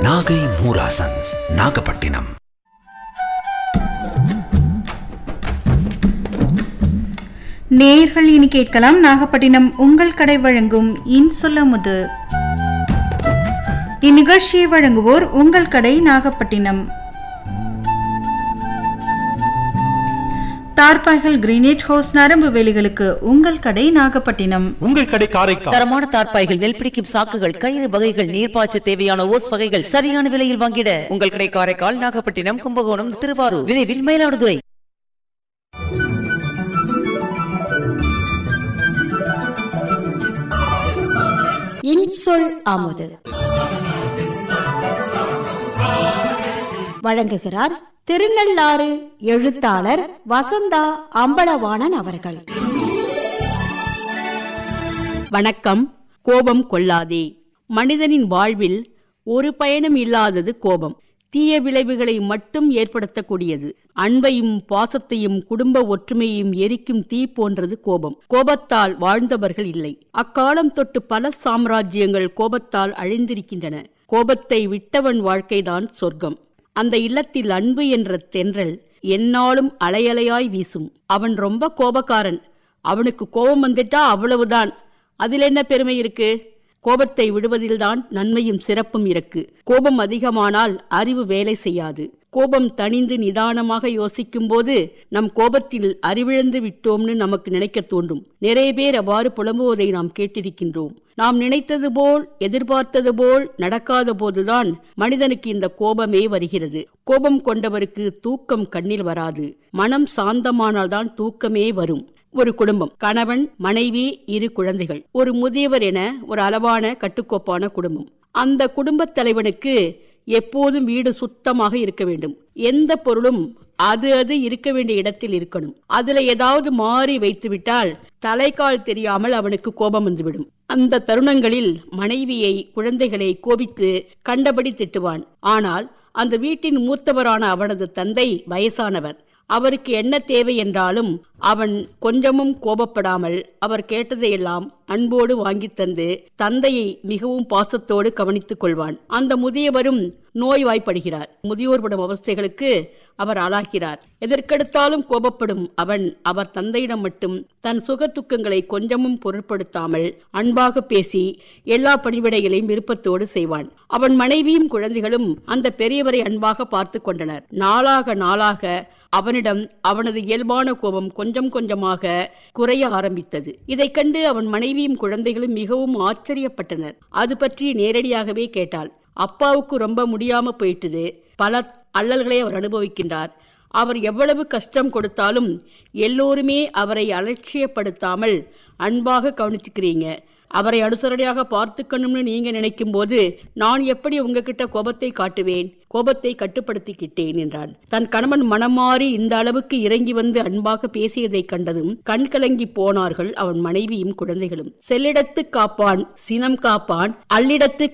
நாகை மூராசன்ஸ் நாகப்பட்டினம் நேயர்கள் இனி கேட்கலாம் நாகப்பட்டினம் உங்கள் கடை வழங்கும் இன்சொல்லமுது இந்நிகழ்ச்சியை வழங்குவோர் உங்கள் கடை நாகப்பட்டினம் தார்பாய்கள் கிரீனேஜ் ஹவுஸ் நரம்பு வேலிகளுக்கு உங்கள் கடை நாகப்பட்டினம் உங்கள் கடை காரைக்கால் தரமான தார்ப்பாய்கள் நெல் பிடிக்கும் சாக்குகள் கயிறு வகைகள் நீர்ப்பாய்ச்ச தேவையான ஓஸ் வகைகள் சரியான விலையில் வாங்கிட உங்கள் கடை காரைக்கால் நாகப்பட்டினம் கும்பகோணம் திருவாரூர் விரைவில் மயிலாடுதுறை இன்சொல் அமுது வழங்குகிறார் திருநள்ளாறு எழுத்தாளர் வசந்தா அம்பலவாணன் அவர்கள் வணக்கம் கோபம் கொள்ளாதே மனிதனின் வாழ்வில் ஒரு பயனும் இல்லாதது கோபம் தீய விளைவுகளை மட்டும் ஏற்படுத்தக்கூடியது அன்பையும் பாசத்தையும் குடும்ப ஒற்றுமையையும் எரிக்கும் தீ போன்றது கோபம் கோபத்தால் வாழ்ந்தவர்கள் இல்லை அக்காலம் தொட்டு பல சாம்ராஜ்யங்கள் கோபத்தால் அழிந்திருக்கின்றன கோபத்தை விட்டவன் வாழ்க்கைதான் சொர்க்கம் அந்த இல்லத்தில் அன்பு என்ற தென்றல் எந்நாளும் அலையலையாய் வீசும் அவன் ரொம்ப கோபக்காரன் அவனுக்கு கோபம் வந்துட்டா அவ்வளவுதான் அதில் என்ன பெருமை இருக்கு கோபத்தை விடுவதில்தான் நன்மையும் சிறப்பும் இருக்கு கோபம் அதிகமானால் அறிவு வேலை செய்யாது கோபம் தணிந்து நிதானமாக யோசிக்கும் போது நம் கோபத்தில் அறிவிழந்து விட்டோம்னு நமக்கு நினைக்க தோன்றும் நிறைய பேர் அவ்வாறு புலம்புவதை நாம் கேட்டிருக்கின்றோம் நாம் நினைத்தது போல் எதிர்பார்த்தது போல் நடக்காத போதுதான் மனிதனுக்கு இந்த கோபமே வருகிறது கோபம் கொண்டவருக்கு தூக்கம் கண்ணில் வராது மனம் சாந்தமானால்தான் தூக்கமே வரும் ஒரு குடும்பம் கணவன் மனைவி இரு குழந்தைகள் ஒரு முதியவர் என ஒரு அளவான கட்டுக்கோப்பான குடும்பம் அந்த குடும்பத் தலைவனுக்கு எப்போதும் வீடு சுத்தமாக இருக்க வேண்டும் எந்த பொருளும் அது அது இருக்க வேண்டிய இடத்தில் இருக்கணும் அதுல ஏதாவது மாறி வைத்துவிட்டால் தலைக்கால் தெரியாமல் அவனுக்கு கோபம் வந்துவிடும் அந்த தருணங்களில் மனைவியை குழந்தைகளை கோபித்து கண்டபடி திட்டுவான் ஆனால் அந்த வீட்டின் மூத்தவரான அவனது தந்தை வயசானவர் அவருக்கு என்ன தேவை என்றாலும் அவன் கொஞ்சமும் கோபப்படாமல் அவர் கேட்டதையெல்லாம் அன்போடு வாங்கித் தந்து தந்தையை மிகவும் பாசத்தோடு கவனித்துக் கொள்வான் அந்த முதியவரும் நோய்வாய்ப்படுகிறார் முதியோர் படும் அவஸ்தைகளுக்கு அவர் ஆளாகிறார் எதற்கெடுத்தாலும் கோபப்படும் அவன் அவர் தந்தையிடம் மட்டும் தன் சுக துக்கங்களை கொஞ்சமும் பொருட்படுத்தாமல் அன்பாக பேசி எல்லா பணிவிடைகளையும் விருப்பத்தோடு செய்வான் அவன் மனைவியும் குழந்தைகளும் அந்த பெரியவரை அன்பாக பார்த்து கொண்டனர் நாளாக நாளாக அவனிடம் அவனது இயல்பான கோபம் கொஞ்சம் கொஞ்சமாக குறைய ஆரம்பித்தது இதைக் கண்டு அவன் மனைவியும் குழந்தைகளும் மிகவும் ஆச்சரியப்பட்டனர் அது பற்றி நேரடியாகவே கேட்டாள் அப்பாவுக்கு ரொம்ப முடியாம போயிட்டுது பல அல்லல்களை அவர் அனுபவிக்கின்றார் அவர் எவ்வளவு கஷ்டம் கொடுத்தாலும் எல்லோருமே அவரை அலட்சியப்படுத்தாமல் அன்பாக கவனிச்சுக்கிறீங்க அவரை அனுசரணையாக பார்த்துக்கணும்னு நீங்க நினைக்கும் போது நான் எப்படி உங்ககிட்ட கோபத்தை காட்டுவேன் கோபத்தை கட்டுப்படுத்திக்கிட்டேன் என்றான் தன் கணவன் மனமாறி இந்த அளவுக்கு இறங்கி வந்து அன்பாக பேசியதைக் கண்டதும் கண் கலங்கி போனார்கள் அவன் மனைவியும் குழந்தைகளும் செல்லிடத்து காப்பான் சினம் காப்பான் அல்லிடத்து